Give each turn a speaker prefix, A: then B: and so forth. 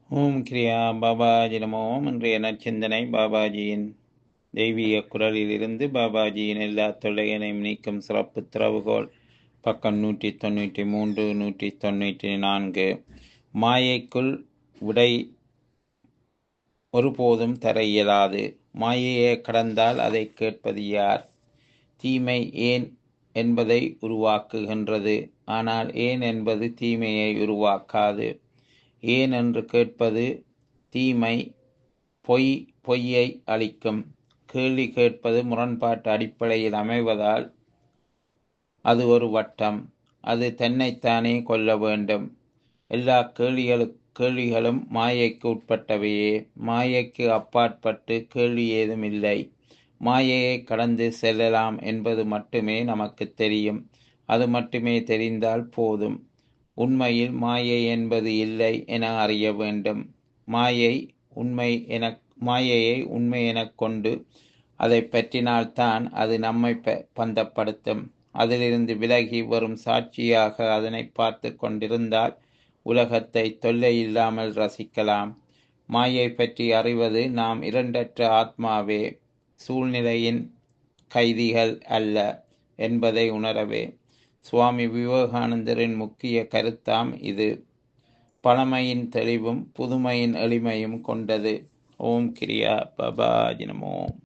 A: ஓம் கிரியா பாபாஜி நமோ இன்றைய நற்சிந்தனை பாபாஜியின் தெய்வீக குரலிலிருந்து பாபாஜியின் எல்லா தொல்லைகளையும் நீக்கும் சிறப்பு திறவுகோல் பக்கம் நூற்றி தொண்ணூற்றி மூன்று நூற்றி தொண்ணூற்றி நான்கு மாயைக்குள் விடை ஒருபோதும் தர இயலாது மாயையை கடந்தால் அதை கேட்பது யார் தீமை ஏன் என்பதை உருவாக்குகின்றது ஆனால் ஏன் என்பது தீமையை உருவாக்காது ஏன் என்று கேட்பது தீமை பொய் பொய்யை அளிக்கும் கேள்வி கேட்பது முரண்பாட்டு அடிப்படையில் அமைவதால் அது ஒரு வட்டம் அது தன்னைத்தானே கொல்ல வேண்டும் எல்லா கேள்விகளு கேள்விகளும் மாயைக்கு உட்பட்டவையே மாயைக்கு அப்பாற்பட்டு கேள்வி ஏதும் இல்லை மாயையை கடந்து செல்லலாம் என்பது மட்டுமே நமக்கு தெரியும் அது மட்டுமே தெரிந்தால் போதும் உண்மையில் மாயை என்பது இல்லை என அறிய வேண்டும் மாயை உண்மை என மாயையை உண்மை எனக் கொண்டு அதை பற்றினால்தான் அது நம்மை ப பந்தப்படுத்தும் அதிலிருந்து விலகி வரும் சாட்சியாக அதனை பார்த்து கொண்டிருந்தால் உலகத்தை தொல்லை இல்லாமல் ரசிக்கலாம் மாயை பற்றி அறிவது நாம் இரண்டற்ற ஆத்மாவே சூழ்நிலையின் கைதிகள் அல்ல என்பதை உணரவே சுவாமி விவேகானந்தரின் முக்கிய கருத்தாம் இது பழமையின் தெளிவும் புதுமையின் எளிமையும் கொண்டது ஓம் கிரியா பபாஜி நமோம்